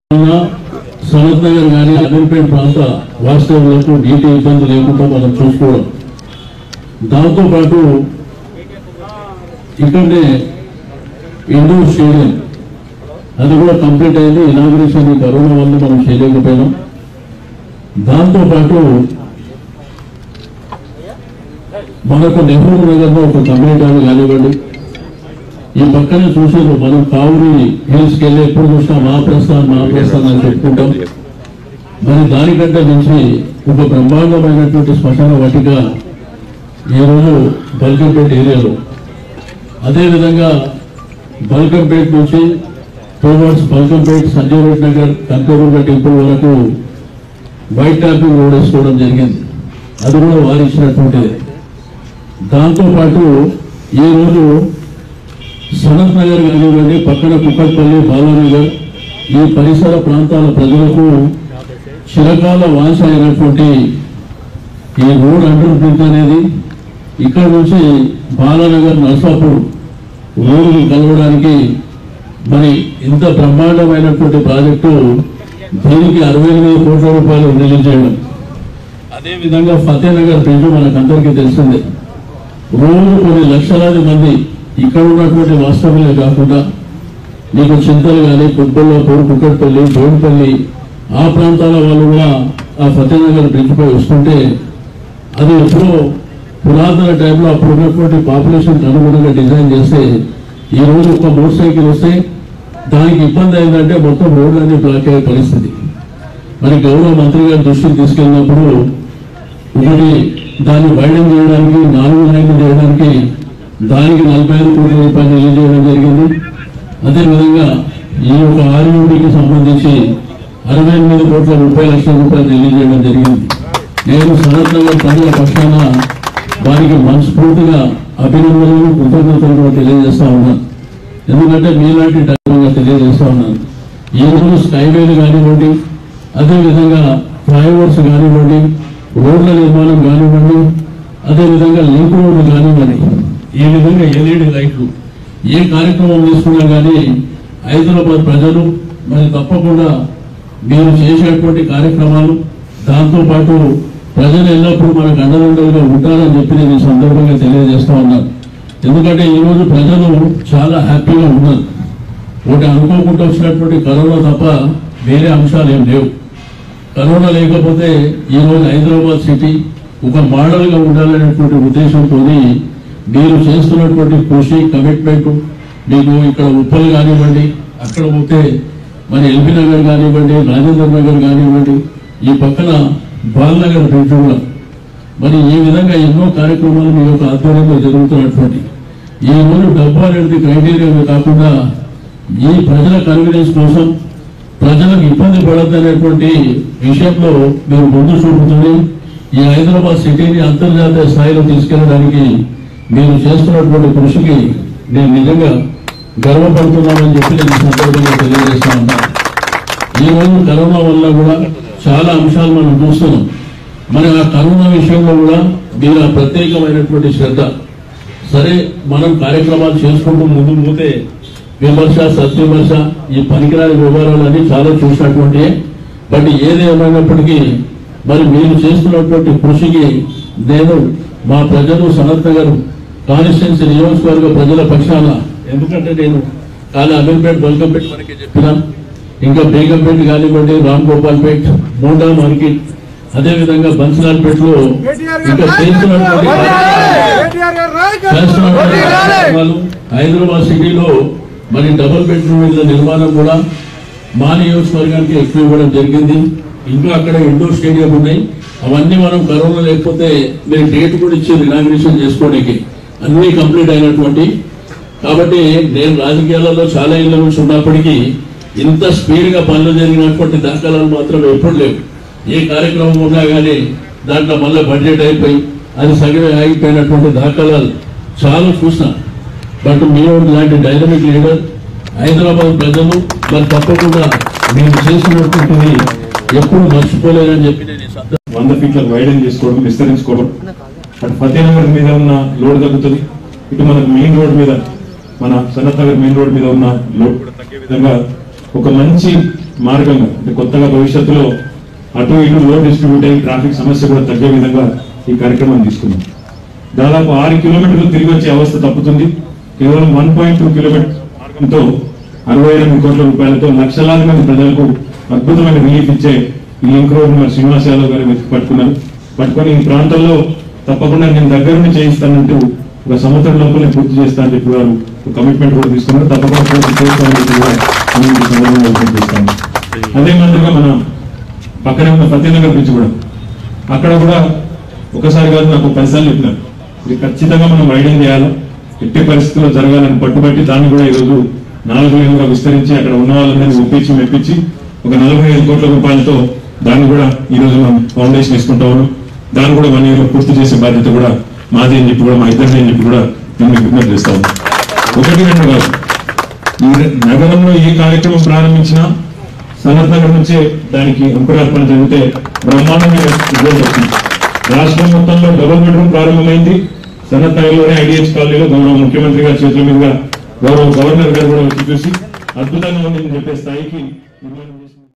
వలన సనత్ నగర్ కానీ అమీర్పేట ప్రాంత వాస్తవులకు నీటి ఇబ్బంది లేకుండా మనం చూసుకోవడం దాంతో పాటు ఇక్కడనే ఇండోర్ స్టేడియం అది కూడా కంప్లీట్ అయింది ఇనాగ్రేషన్ ఈ కరోనా వల్ల మనం చేయలేకపోయినాం దాంతో పాటు మనకు నెహ్రూ నగర్లో ఒక కమ్యూనిటీ హాల్ కానివ్వండి ఈ పక్కనే చూసారు మనం కావురి హిల్స్కి వెళ్ళి ఎప్పుడు చూసినా మహాప్రస్థాన్ మహాప్రస్థాన్ అని చెప్పుకుంటాం మరి దానికంటే నుంచి ఒక బ్రహ్మాండమైనటువంటి శ్మశాన వాటిక ఈరోజు బల్కంపేట ఏరియాలో అదేవిధంగా బల్కంపేట నుంచి టువర్డ్స్ బల్కంపేట సంజయ్ రెడ్డి నగర్ కనకదుర్గ టెంపుల్ వరకు వైట్ ట్యాపింగ్ రోడ్ వేసుకోవడం జరిగింది అది కూడా వారు ఇచ్చినటువంటిది దాంతో పాటు ఈ రోజు సనత్ నగర్ కానివ్వండి పక్కన కుక్కట్పల్లి బాలానగర్ ఈ పరిసర ప్రాంతాల ప్రజలకు చిరకాల వాంఛ అయినటువంటి ఈ రోడ్ అండర్ బ్రిడ్జ్ అనేది ఇక్కడ నుంచి బాలానగర్ నర్సాపూర్ రోడ్డు కలవడానికి మరి ఇంత బ్రహ్మాండమైనటువంటి ప్రాజెక్టు దీనికి అరవై ఎనిమిది కోట్ల రూపాయలు రిలీజ్ చేయడం అదేవిధంగా ఫతేనగర్ బ్రిడ్జ్ మనకందరికీ తెలిసిందే రోజు కొన్ని లక్షలాది మంది ఇక్కడ ఉన్నటువంటి వాస్తవులే కాకుండా నీకు చింతలు కానీ కుబ్బల్లాపూర్ కుక్కట్పల్లి బోడిపల్లి ఆ ప్రాంతాల వాళ్ళు కూడా ఆ ఫతేనగర్ బ్రిడ్జ్ పై వస్తుంటే అది ఎప్పుడో పురాతన టైంలో అప్పుడు ఉన్నటువంటి పాపులేషన్ అనుగుణంగా డిజైన్ చేస్తే ఈ రోజు ఒక మోటార్ సైకిల్ వస్తే దానికి ఇబ్బంది అయిందంటే మొత్తం రోడ్లన్నీ బ్లాక్ అయ్యే పరిస్థితి మరి గౌరవ మంత్రి గారి దృష్టికి తీసుకెళ్ళినప్పుడు ఒకటి దాన్ని వైడన్ చేయడానికి నాలుగు లైన్లు చేయడానికి దానికి నలభై ఐదు కోట్ల రూపాయలు రిలీజ్ చేయడం జరిగింది అదేవిధంగా ఈ యొక్క ఆర్యూడికి సంబంధించి అరవై ఎనిమిది కోట్ల ముప్పై లక్షల రూపాయలు రిలీజ్ చేయడం జరిగింది నేను సనత్ నగర్ ప్రజల పక్షాన వారికి మనస్ఫూర్తిగా అభినందనలు కృతజ్ఞతలు కూడా తెలియజేస్తా ఉన్నాను ఎందుకంటే మీలాంటి డైరెక్టర్గా తెలియజేస్తా ఉన్నాను ఈ రోజు స్కైవేలు కానివ్వండి అదేవిధంగా ఫ్లైఓవర్స్ కానివ్వండి రోడ్ల నిర్మాణం కానివ్వండి అదేవిధంగా లింక్ రోడ్లు కానివ్వండి ఈ విధంగా ఎల్ఈడి లైట్లు ఏ కార్యక్రమం తీసుకున్నా కానీ హైదరాబాద్ ప్రజలు మరి తప్పకుండా మీరు చేసేటువంటి కార్యక్రమాలు దాంతో పాటు ప్రజలు ఎల్లప్పుడూ మనకు అండదండలుగా ఉంటారని చెప్పి నేను ఈ సందర్భంగా తెలియజేస్తా ఉన్నాను ఎందుకంటే ఈ రోజు ప్రజలు చాలా హ్యాపీగా ఉన్నారు ఒకటి అనుకోకుండా వచ్చినటువంటి కరోనా తప్ప వేరే అంశాలు ఏం లేవు కరోనా లేకపోతే ఈ రోజు హైదరాబాద్ సిటీ ఒక మోడల్ గా ఉండాలనేటువంటి ఉద్దేశంతో మీరు చేస్తున్నటువంటి కృషి కమిట్మెంట్ మీకు ఇక్కడ ఉప్పల్ కానివ్వండి అక్కడ పోతే మరి ఎల్బీ నగర్ కానివ్వండి రాజేంద్ర నగర్ కానివ్వండి ఈ పక్కన బాలనగర్ బ్రిడ్జ్ కూడా మరి ఈ విధంగా ఎన్నో కార్యక్రమాలు మీ యొక్క ఆధ్వర్యంలో జరుగుతున్నటువంటి ఈ రోజు డబ్బు అనేది క్రైటీరియా కాకుండా ఈ ప్రజల కన్వీనియన్స్ కోసం ప్రజలకు ఇబ్బంది పడద్దనేటువంటి విషయంలో మీరు ముందు చూపుతుంది ఈ హైదరాబాద్ సిటీని అంతర్జాతీయ స్థాయిలో తీసుకెళ్ళడానికి మీరు చేస్తున్నటువంటి కృషికి నేను నిజంగా గర్వపడుతున్నానని చెప్పి నేను ఈ సందర్భంగా తెలియజేస్తా ఉన్నాను ఈ రోజు కరోనా వల్ల కూడా చాలా అంశాలు మనం చూస్తున్నాం మరి ఆ కరోనా విషయంలో కూడా మీరు ఆ ప్రత్యేకమైనటువంటి శ్రద్ధ సరే మనం కార్యక్రమాలు చేసుకుంటూ ముందుకు పోతే విమర్శ సత్విమర్శ ఈ పనికిరాని వివరాలన్నీ చాలా చూసినటువంటి బట్ ఏది ఏమైనప్పటికీ మరి మీరు చేస్తున్నటువంటి కృషికి నేను మా ప్రజలు సనత్ నగర్ కాన్స్టిట్యున్సీ నియోజకవర్గ ప్రజల పక్షాన ఎందుకంటే నేను కాలి అమీర్పేట బల్కంపేట వరకే చెప్పినా ఇంకా బేగంపేట కానివ్వండి రామ్ గోపాల్పేట్ మోండా మార్కెట్ అదేవిధంగా బన్సిలాల్పేటలో ఇంకా చేస్తున్నటువంటి కార్యక్రమాలు చేస్తున్నటువంటి కార్యక్రమాలు హైదరాబాద్ సిటీలో మరి డబుల్ బెడ్రూమ్ ఇళ్ల నిర్మాణం కూడా మా నియోజకవర్గానికి ఎక్కువ ఇవ్వడం జరిగింది ఇంకా అక్కడ ఇండోర్ స్టేడియం ఉన్నాయి అవన్నీ మనం కరోనా లేకపోతే మీరు డేట్ కూడా ఇచ్చి ఇనాగ్రేషన్ చేసుకోవడానికి అన్ని కంప్లీట్ అయినటువంటి కాబట్టి నేను రాజకీయాలలో చాలా ఇళ్ళ నుంచి ఉన్నప్పటికీ ఇంత స్పీడ్ గా పనులు జరిగినటువంటి దాఖలాలు మాత్రం ఎప్పుడు లేవు ఏ కార్యక్రమం ఉన్నా కానీ దాంట్లో మళ్ళీ బడ్జెట్ అయిపోయి అది సగమే ఆగిపోయినటువంటి దాఖలాలు చాలా చూసిన బట్ మీరు లాంటి డైనమిక్ లీడర్ హైదరాబాద్ ప్రజలు మరి తప్పకుండా మీరు చేసినటువంటిది ఎప్పుడు మర్చిపోలేదని చెప్పి నేను ఈ సందర్భంగా వంద ఫీట్ల వైడెన్ చేసుకోవడం విస్తరించుకోవడం అటు ఫతేనగర్ మీద ఉన్న లోడ్ తగ్గుతుంది ఇటు మనకు మెయిన్ రోడ్ మీద మన సనత్ నగర్ మెయిన్ రోడ్ మీద ఉన్న లోడ్ కూడా తగ్గే విధంగా ఒక మంచి మార్గంగా అంటే కొత్తగా భవిష్యత్తులో అటు ఇటు రోడ్ డిస్ట్రిబ్యూట్ అయ్యి ట్రాఫిక్ సమస్య కూడా తగ్గే విధంగా ఈ కార్యక్రమం తీసుకున్నాం దాదాపు ఆరు కిలోమీటర్లు తిరిగి వచ్చే అవస్థ తప్పుతుంది కేవలం వన్ పాయింట్ టూ కిలోమీటర్ మార్గంతో అరవై ఎనిమిది కోట్ల రూపాయలతో లక్షలాది మంది ప్రజలకు అద్భుతమైన రిలీఫ్ ఇచ్చే ఈ లింక్ రోడ్ మరి శ్రీనివాస్ యాదవ్ గారు వెతికి పట్టుకున్నారు పట్టుకొని ఈ ప్రాంతంలో తప్పకుండా నేను దగ్గరుండి చేయిస్తానంటూ ఒక సంవత్సరం లోపలే పూర్తి చేస్తానని చెప్పి వారు కమిట్మెంట్ కూడా తీసుకున్నారు తప్పకుండా పూర్తి చేస్తామని చెప్పి కూడా నేను ఈ సందర్భంగా విజ్ఞప్తి చేస్తాను అదే మాదిరిగా మన పక్కనే ఉన్న ఫతేనగర్ బ్రిడ్జ్ కూడా అక్కడ కూడా ఒకసారి కాదు నాకు పదిసార్లు చెప్పినారు ఇది ఖచ్చితంగా మనం వైడింగ్ చేయాలి ఎట్టి పరిస్థితుల్లో జరగాలని పట్టుబట్టి దాన్ని కూడా ఈరోజు నాలుగు వేలుగా విస్తరించి అక్కడ ఉన్న వాళ్ళందరినీ ఒప్పించి మెప్పించి ఒక నలభై ఐదు కోట్ల రూపాయలతో దాన్ని కూడా ఈ రోజు మనం ఫౌండేషన్ వేసుకుంటా ఉన్నాం దాన్ని కూడా వన్ ఇయర్ పూర్తి చేసే బాధ్యత కూడా మాది అని చెప్పి కూడా మా ఇద్దరిని అని చెప్పి కూడా నేను మీకు విజ్ఞప్తి చేస్తా ఉన్నాను ఒకటి రెండు కాదు ఈ నగరంలో ఏ కార్యక్రమం ప్రారంభించినా సనత్ నగర్ నుంచే దానికి అంకురార్పణ జరిగితే బ్రహ్మాండమైన రిజల్ట్ వచ్చింది రాష్ట్రం మొత్తంలో డబుల్ బెడ్రూమ్ ప్రారంభమైంది సనత్ నగర్ లోనే ఐడిహెచ్ కాలనీలో గౌరవ ముఖ్యమంత్రి గారి చేతుల మీదుగా గౌరవ గవర్నర్ గారు కూడా వచ్చి చూసి అద్భుతంగా ఉంది అని చెప్పే స్థాయికి నిర్మాణం చేశారు.